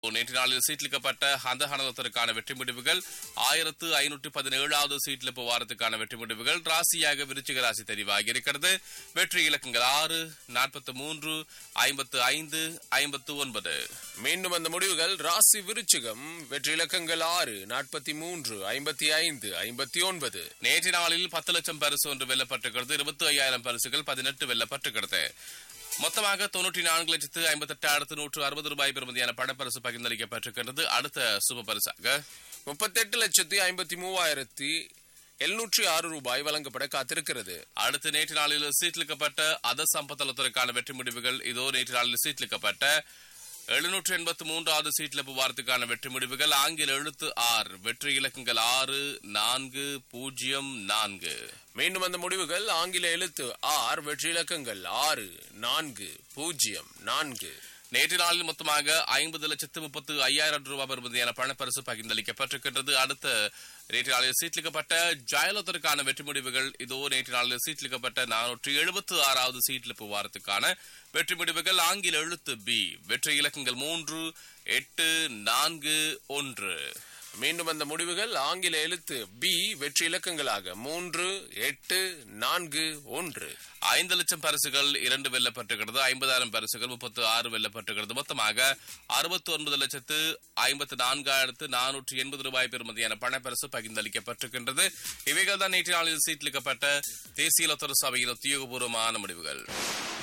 நேற்று நாளில் சீட்லிக்கப்பட்ட அந்த ஹனதத்திற்கான வெற்றி முடிவுகள் ஆயிரத்து ஐநூற்று பதினேழாவது சீட்லிப்பு வாரத்துக்கான வெற்றி முடிவுகள் ராசியாக விருச்சிக ராசி தெரிவாகி இருக்கிறது வெற்றி இலக்கங்கள் ஆறு நாற்பத்தி மூன்று ஐம்பத்து ஐந்து ஐம்பத்து ஒன்பது மீண்டும் அந்த முடிவுகள் ராசி விருச்சிகம் வெற்றி இலக்கங்கள் ஆறு நாற்பத்தி மூன்று ஐம்பத்தி ஐந்து ஐம்பத்தி ஒன்பது நேற்று நாளில் பத்து லட்சம் பரிசு ஒன்று வெல்லப்பட்டிருக்கிறது இருபத்தி ஐயாயிரம் பரிசுகள் பதினெட்டு வெல்லப்பட்டிருக்கிறது மொத்தமாக தொன்னூற்றி நான்கு லட்சத்து ஐம்பத்தி எட்டாயிரத்து நூற்று அறுபது ரூபாய் பெறுமதியான பணப்பரிசு பகிர்ந்தளிக்கப்பட்டிருக்கிறது அடுத்த சுப பரிசாக முப்பத்தெட்டு லட்சத்தி ஐம்பத்தி மூவாயிரத்தி எழுநூற்றி ஆறு ரூபாய் வழங்கப்பட காத்திருக்கிறது அடுத்து நேற்று நாளில் சீட்லிக்கப்பட்ட அத சம்பத்தலத்துறைக்கான வெற்றி முடிவுகள் இதோ நேற்று நாளில் சீட்லிக்கப்பட்ட எழுநூற்று எண்பத்தி மூன்றாவது சீட்லிப்பு வாரத்துக்கான வெற்றி முடிவுகள் ஆங்கில எழுத்து ஆர் வெற்றி இலக்கங்கள் ஆறு நான்கு பூஜ்ஜியம் நான்கு மீண்டும் அந்த முடிவுகள் ஆங்கில எழுத்து ஆர் வெற்றி இலக்கங்கள் ஆறு நான்கு பூஜ்ஜியம் நான்கு நேற்று நாளில் மொத்தமாக ஐம்பது லட்சத்து முப்பத்து ஐயாயிரம் ரூபாய் பெறுமதியான பணப்பரிசு பகிர்ந்தளிக்கப்பட்டிருக்கின்றது அடுத்த நேற்று நாளில் சீட்லிக்கப்பட்ட ஜெயலலிதாவுக்கான வெற்றி முடிவுகள் இதோ நேற்று நாளில் சீட்லிக்கப்பட்ட நானூற்றி எழுபத்து ஆறாவது சீட்லிப்பு வாரத்துக்கான வெற்றி முடிவுகள் ஆங்கில எழுத்து பி வெற்றி இலக்கங்கள் மூன்று எட்டு நான்கு ஒன்று மீண்டும் அந்த முடிவுகள் ஆங்கில எழுத்து பி வெற்றி இலக்கங்களாக மூன்று எட்டு நான்கு ஒன்று ஐந்து லட்சம் பரிசுகள் இரண்டு வெல்லப்பட்டிருக்கிறது ஐம்பதாயிரம் பரிசுகள் முப்பத்து ஆறு வெல்லப்பட்டிருக்கிறது மொத்தமாக அறுபத்தி ஒன்பது லட்சத்து ஐம்பத்து நான்காயிரத்து நானூற்றி எண்பது ரூபாய் பெறுமதியான பணப்பரிசு பகிர்ந்தளிக்கப்பட்டிருக்கின்றது இவைகள் தான் நேற்று நாளில் சீட்லிக்கப்பட்ட தேசிய லொத்தர சபையின் உத்தியோகபூர்வமான முடிவுகள்